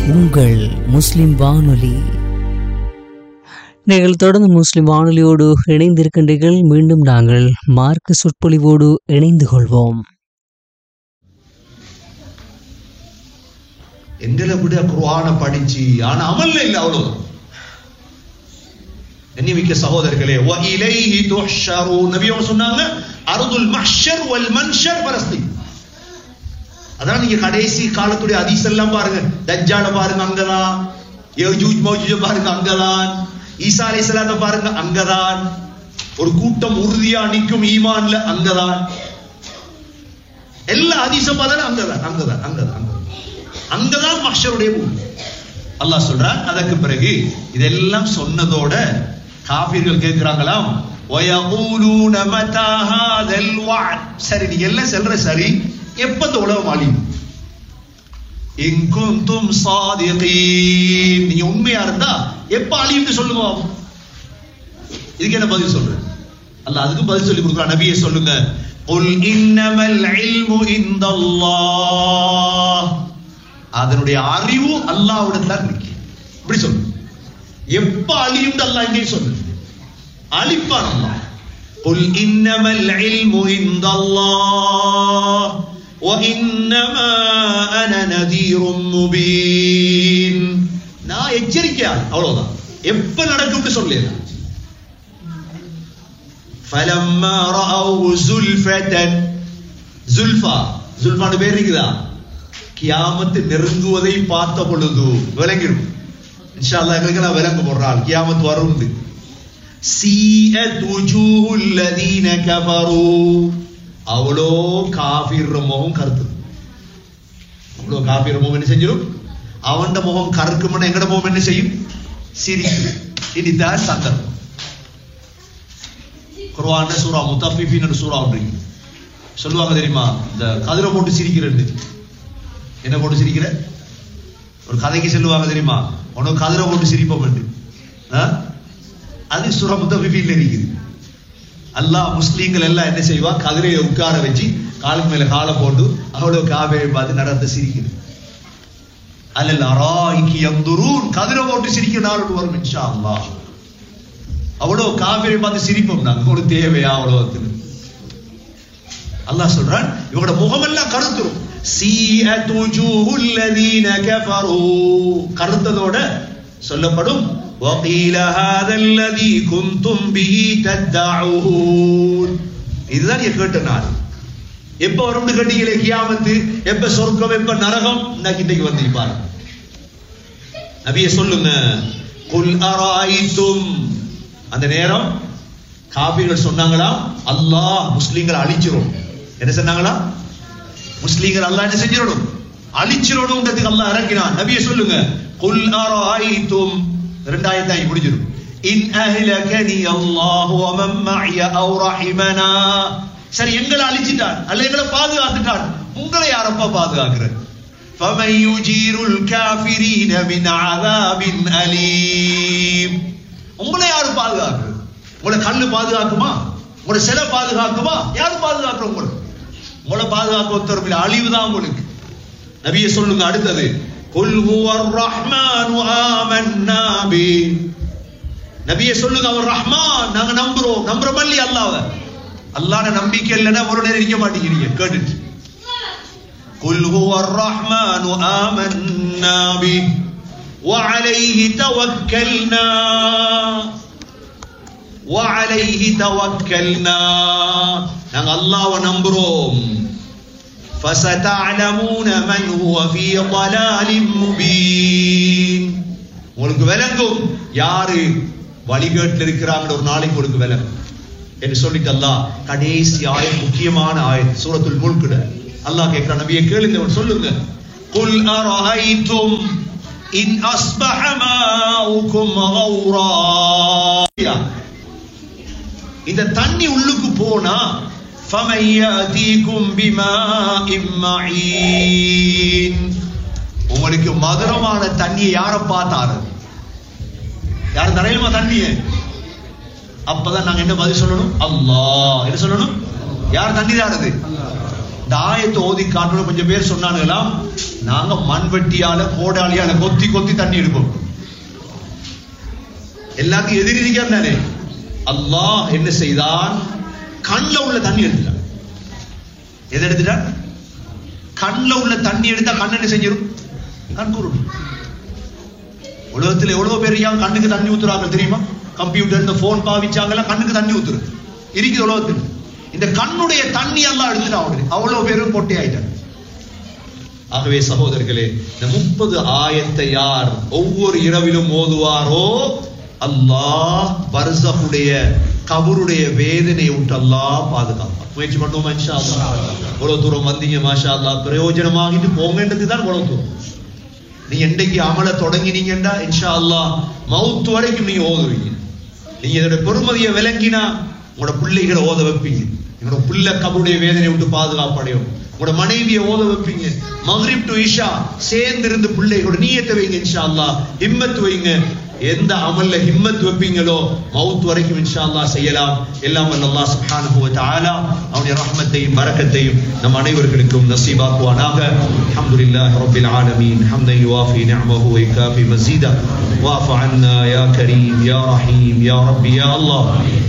உங்கள் முஸ்லிம் வானொலி நீங்கள் தொடர்ந்து முஸ்லிம் வானொலியோடு இணைந்திருக்கின்றீர்கள் மீண்டும் நாங்கள் மார்க்க சொற்பொழிவோடு இணைந்து கொள்வோம் எங்களை விட குர்ஆன படிச்சு ஆனா அமல்ல இல்ல அவ்வளவுதான் கண்ணியமிக்க சகோதரர்களே வ இலைஹி துஹ்ஷரு நபி அவங்க சொன்னாங்க அர்துல் மஹ்ஷர் வல் மன்ஷர் பலஸ்தீன் அதான் நீங்க கடைசி காலத்துடைய ஹதீஸ் எல்லாம் பாருங்க தஜ்ஜால பாருங்க அங்கதான் யஜூஜ் மௌஜூஜ பாருங்க அங்கதான் ஈசா அலைஹிஸ்ஸலாத்த பாருங்க அங்கதான் ஒரு கூட்டம் உறுதியா நிக்கும் ஈமான்ல அங்கதான் எல்லா ஹதீஸும் பார்த்தா அங்கதான் அங்கதான் அங்கதான் அங்கதான் அங்கதான் மஹ்ஷருடைய பூமி அல்லாஹ் சொல்றான் அதற்கு பிறகு இதெல்லாம் சொன்னதோட காபிர்கள் கேட்கிறாங்களாம் وَيَقُولُونَ مَتَى هَذَا الْوَعْدُ சரி நீங்க எல்லாம் சொல்ற சரி எப்ப இந்த உலகம் அழியும் இன் குந்தும் சாதிகீன் நீங்க உண்மையா இருந்தா எப்ப அழியும்னு சொல்லுங்க பாப்போம். இதுக்கு என்ன பதில் சொல்றேன் அல்லாஹ் அதுக்கு பதில் சொல்லி கொடுக்குறான் நபியே சொல்லுங்க قُلْ إِنَّمَا الْعِلْمُ عِندَ اللَّهِ அதனுடைய அறிவு அல்லாஹ்விடத்துல இருக்கு இப்படி சொல்லு எப்ப அழியும் அல்லாஹ் இங்கே சொல்லு அழிப்பான் அல்லாஹ் قل إنما العلم عند الله وإنما أنا نذير مبين நான் எச்சரிக்கையாள் அவ்வளவுதான் எப்ப நடக்கும்னு சொல்லல فلما رأوا زلفة زلفا زلفான்னு பேர் இருக்குதா கியாமத்து நெருங்குவதை பார்த்த பொழுது விளங்கிடும் இன்ஷா அல்லாஹ் எங்களுக்கு விளங்க போடுறாள் கியாமத் வரும் சீஅத் wujuhul ladina கஃபரு அவ்வளோ காஃபிர் முகம் கருத்து அவ்வளோ காஃபிர் முகம் என்ன செஞ்சிடும் அவன் முகம் கருக்கும்னா எங்கட முகம் என்ன செய்யும் சிரிக்கும் இனிதான் சந்தர்ப்பம் குர்ஆன்ல சூரா முத்தஃபிஃபின் சூரா ஒன்று இருக்கு. சொல்லுவாங்க தெரியுமா இந்த கதிரை போட்டு சிரிக்கிறது என்ன போட்டு சிரிக்கிற ஒரு கதைக்கு சொல்லுவாங்க தெரியுமா உனக்கு கதிரை போட்டு சிரிப்போம் என்று. ஆ? அது சூரா முத்தஃபிஃபின்ல இருக்குது அல்லாஹ் முஸ்லீம்கள் எல்லாம் என்ன செய்வா கதிரையை உட்கார வச்சு காலுக்கு மேல காலை போட்டு அவ்வளவு காவேரி பார்த்து நடந்து சிரிக்குது அல்லல் அராய்க்கு எந்துரூன் கதிரை போட்டு சிரிக்கிற நாள் ஒன்று வரும் இன்ஷா அல்லாஹ் அவ்வளவு காவிரி பார்த்து சிரிப்போம் நாங்க ஒரு தேவையா அவ்வளவு அல்லாஹ் சொல்றான் இவங்களோட முகமெல்லாம் கருத்துரும் சீஅத் wujuhul ladina கஃபரு கருத்ததோட சொல்லப்படும் وقيل هذا الذي كنتم به تدعون இதுதான் நீங்க கேட்ட நாள் எப்ப வரும்னு கேட்டீங்களே கியாமத்து எப்ப சொர்க்கம் எப்ப நரகம் இன்னைக்கு இன்னைக்கு வந்து பாருங்க நபியை சொல்லுங்க குல் அராய்தும் அந்த நேரம் காபீர்கள் சொன்னாங்களா அல்லாஹ் முஸ்லீம்களை அழிச்சிரும் என்ன சொன்னாங்களா முஸ்லீம்கள் அல்லாஹ் என்ன செஞ்சிடணும் அழிச்சிடணும்ன்றதுக்கு அல்லாஹ் இறக்கினான் நபியை சொல்லுங்க குல் அராய்தும் ரெண்டாயிரத்தி ஐந்து முடிஞ்சிடும் இன் அஹ்லகனி அல்லாஹ் வ மன் மஅய அவ் ரஹிமனா சரி எங்களை அழிச்சிட்டான் அல்ல எங்களை பாதுகாத்துட்டான் உங்களை யாரப்பா பாதுகாக்கிறது فمن يجير الكافرين من عذاب أليم உங்களை யாரு பாதுகாக்குறது உங்களை கல்லு பாதுகாக்குமா உங்களை சிலை பாதுகாக்குமா யாரு பாதுகாக்குற உங்களை உங்களை பாதுகாக்க ஒருத்தர் அழிவு தான் உங்களுக்கு நபியை சொல்லுங்க அடுத்தது قل هو الرحمن آمنا به நபியை சொல்லுங்க அவர் ரஹ்மான் நாங்க நம்புறோம் நம்புற மல்லி அல்லாஹ் அல்லாஹ்ன நம்பிக்கை இல்லைன்னா ஒரு நேரம் இருக்க மாட்டேங்கிறீங்க கேட்டுட்டு قل هو الرحمن آمنا به وعليه توكلنا وعليه توكلنا நாங்க அல்லாஹ்வை நம்புறோம் فستعلمون من هو في ضلال مبين உங்களுக்கு விளங்கும் யாரு வழிகேட்டில் இருக்கிறாங்க ஒரு நாளைக்கு உங்களுக்கு விளங்கும் என்று சொல்லிட்டு அல்லாஹ் கடைசி ஆயத் முக்கியமான ஆயத் சூரத்துல் முல்குட அல்லாஹ் கேட்கிற நபியை கேளுங்க சொல்லுங்க قل أرأيتم إن أصبح ماؤكم غورا இந்த தண்ணி உள்ளுக்கு போனா فمن يأتيكم بماء معين உங்களுக்கு மதுரமான தண்ணியை யார பார்த்தாரு யார் தரையிலுமா தண்ணிய அப்பதான் நாங்க என்ன பதில் சொல்லணும் அல்லாஹ் என்ன சொல்லணும் யார் தண்ணி தாருது இந்த ஆயத்தை ஓதி காட்டுற கொஞ்சம் பேர் சொன்னானுங்களாம் நாங்க மண்வெட்டியால கோடாலியால கொத்தி கொத்தி தண்ணி எடுப்போம் எல்லாத்தையும் எதிரி தானே அல்லாஹ் என்ன செய்தான் கண்ணில் உள்ள தண்ணி எடுத்துட்டான் எதை எடுத்துட்டான் கண்ணில் உள்ள தண்ணி எடுத்தா கண் என்ன செஞ்சிடும் கண் குருடும் உலகத்துல எவ்வளவு பேர் ஏன் கண்ணுக்கு தண்ணி ஊத்துறாங்க தெரியுமா கம்ப்யூட்டர் இந்த போன் பாவிச்சாங்கலாம் கண்ணுக்கு தண்ணி ஊத்துரு இருக்குது உலகத்தில் இந்த கண்ணுடைய தண்ணி எல்லாம் எடுத்துட்டு அவரு அவ்வளவு பேரும் பொட்டி ஆயிட்டாங்க ஆகவே சகோதரர்களே இந்த முப்பது ஆயத்தை யார் ஒவ்வொரு இரவிலும் ஓதுவாரோ அல்லாஹ் பர்சகுடைய கபருடைய வேதனையை விட்டு அல்லாஹ் பாதுகாப்பான் முயற்சி பண்ணுவோமா இன்ஷா அல்லாஹ் இவ்வளவு தூரம் வந்தீங்க மாஷா அல்லாஹ் பிரயோஜனமாகிட்டு போங்கன்றது தான் இவ்வளவு தூரம் நீ என்னைக்கு அமல தொடங்கினீங்கடா இன்ஷா அல்லாஹ் மவுத் வரைக்கும் நீங்க ஓதுவீங்க நீங்க இதோட பெருமதியை விளங்கினா உங்களோட பிள்ளைகளை ஓத வைப்பீங்க உங்களோட பிள்ளை கபருடைய வேதனை விட்டு பாதுகாப்படையும் உங்களோட மனைவியை ஓத வைப்பீங்க மஹ்ரிப் டு இஷா சேர்ந்து இருந்து பிள்ளைகளோட நீயத்தை வைங்க இன்ஷா அல்லாஹ் ஹிம்மத் வைங்க எந்த அமல்ல ஹிம்மத் வைப்பீங்களோ மவுத் வரைக்கும் இன்ஷா அல்லாஹ் செய்யலாம் எல்லாம் வல்ல அல்லாஹ் சுப்ஹானஹு வ தஆலா அவனுடைய ரஹ்மத்தையும் பரக்கத்தையும் நம் அனைவர்களுக்கும் நசீபாக்குவானாக அல்ஹம்துலில்லாஹி ரப்பில் ஆலமீன் ஹம்தன் யுவாஃபி நிஅமஹு வ யுகாஃபி மஸீதா واعف عنا يا كريم يا رحيم يا ربي يا الله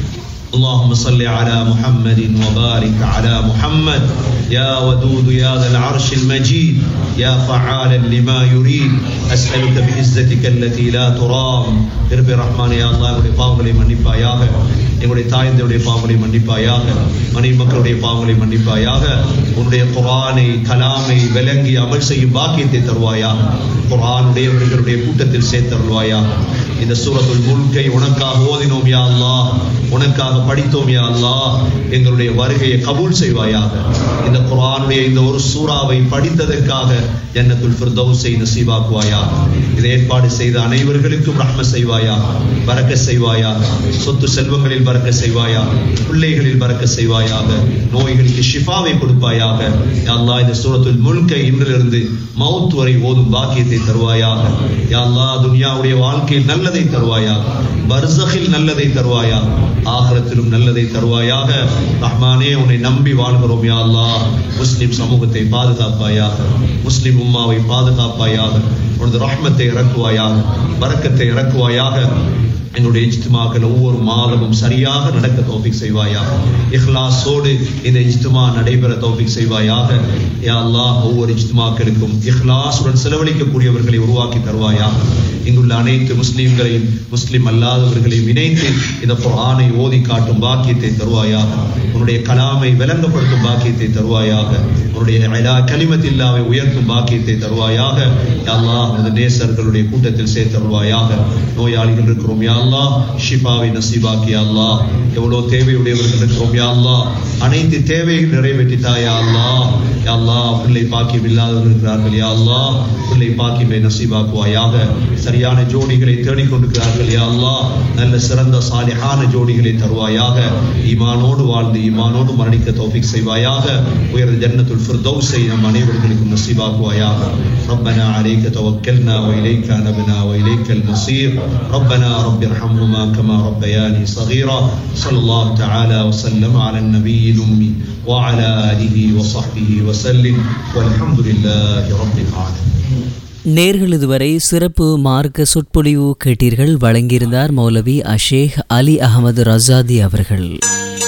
اللهم صل على محمد وبارك على محمد يا ودود يا ذا العرش المجيد يا فعالا لما يريد أسألك بعزتك التي لا ترام رب الرحمن يا الله எங்களுடைய பாவங்களை மன்னிப்பாயாக எங்களுடைய தாயந்தருடைய பாவங்களை மன்னிப்பாயாக மனைவி மக்களுடைய பாவங்களை மன்னிப்பாயாக உன்னுடைய குரானை கலாமை விளங்கி அமல் செய்யும் பாக்கியத்தை தருவாயாக குரானுடையவர்களுடைய கூட்டத்தில் சேர்த்தருள்வாயாக இந்த சூரத்துல் முல்கை உனக்காக ஓதினோம் யா அல்லாஹ் உனக்காக படித்தோம் யா அல்லாஹ் எங்களுடைய வருகையை கபூல் செய்வாயாக இந்த குரானுடைய இந்த ஒரு சூறாவை படித்ததற்காக ஜன்னத்துல் ஃபிர்தௌஸை நசீபாக்குவாயாக இதை ஏற்பாடு செய்த அனைவர்களுக்கும் ரஹ்ம செய்வாயாக பறக்க செய்வாயாக சொத்து செல்வங்களில் பறக்க செய்வாயாக பிள்ளைகளில் பறக்க செய்வாயாக நோய்களுக்கு ஷிஃபாவை கொடுப்பாயாக யா அல்லாஹ் இந்த சூரத்துல் முல்கை இன்றிலிருந்து மவுத் வரை ஓதும் பாக்கியத்தை தருவாயாக யா அல்லாஹ் துனியாவுடைய வாழ்க்கையில் நல்லதை தருவாயாக பர்சகில் நல்லதை தருவாயாக ஆகரத்திலும் நல்லதை தருவாயாக ரஹ்மானே உன்னை நம்பி வாழ்கிறோம் யா அல்லாஹ் முஸ்லிம் சமூகத்தை பாதுகாப்பாயாக முஸ்லிம் உம்மாவை பாதுகாப்பாயாக உனது ரஹ்மத்தை இறக்குவாயாக பரக்கத்தை இறக்குவாயாக எங்களுடைய இஜ்திமாக்கள் ஒவ்வொரு மாதமும் சரியாக நடக்க தௌஃபிக் செய்வாயாக இஹ்லாஸோடு இந்த இஜ்திமா நடைபெற தௌஃபிக் செய்வாயாக யா அல்லாஹ் ஒவ்வொரு இஜ்திமாக்களுக்கும் இஹ்லாஸுடன் செலவழிக்கக்கூடியவர்களை உருவாக்கி தருவாயாக இங்குள்ள அனைத்து முஸ்லிம்களையும் முஸ்லிம் அல்லாதவர்களையும் இணைத்து இந்த குர்ஆனை ஓதி காட்டும் பாக்கியத்தை தருவாயாக உன்னுடைய கலாமை விளங்கப்படுத்தும் பாக்கியத்தை தருவாயாக உன்னுடைய அலா கலிமத்தில்லாவை உயர்த்தும் பாக்கியத்தை தருவாயாக யா அல்லாஹ் இந்த நேசர்களுடைய கூட்டத்தில் சேர்த்தருவாயாக நோயாளிகள் இருக்கிறோம் யா அல்லாஹ் ஷிஃபாவை நசீபாக்கி யா அல்லாஹ் எவ்வளவு தேவையுடையவர்கள் இருக்கிறோம் யா அல்லாஹ் அனைத்து தேவைகள் நிறைவேற்றித்தா யா அல்லாஹ் யா அல்லாஹ் பிள்ளை பாக்கியம் இல்லாதவர்கள் இருக்கிறார்கள் யா அல்லாஹ் பிள்ளை பாக்கியமை நசீபாக்குவாயாக சரியான ஜோடிகளை தேடிக்கொண்டிருக்கிறார்கள் யா அல்லாஹ் நல்ல சிறந்த சாலிஹான ஜோடிகளை தருவாயாக ஈமானோடு வாழ்ந்து ஈமானோடு மரணிக்க தௌஃபிக் செய்வாயாக உயர்ந்த ஜன்னத்துல் ஃபிர்தௌஸை நம் அனைவர்களுக்கும் நசீபாக்குவாயாக ربنا عليك توكلنا وإليك أنبنا وإليك المصير ربنا رب ارحمهما كما ربياني صغيرا صلى الله تعالى وسلم على النبي الأمي وعلى آله وصحبه وسلم والحمد لله رب العالمين நேர்கள் இதுவரை சிறப்பு மார்க்க சொற்பொழிவு கேட்டீர்கள் வழங்கியிருந்தார் மௌலவி அஷேக் அலி அகமது ரசாதி அவர்கள்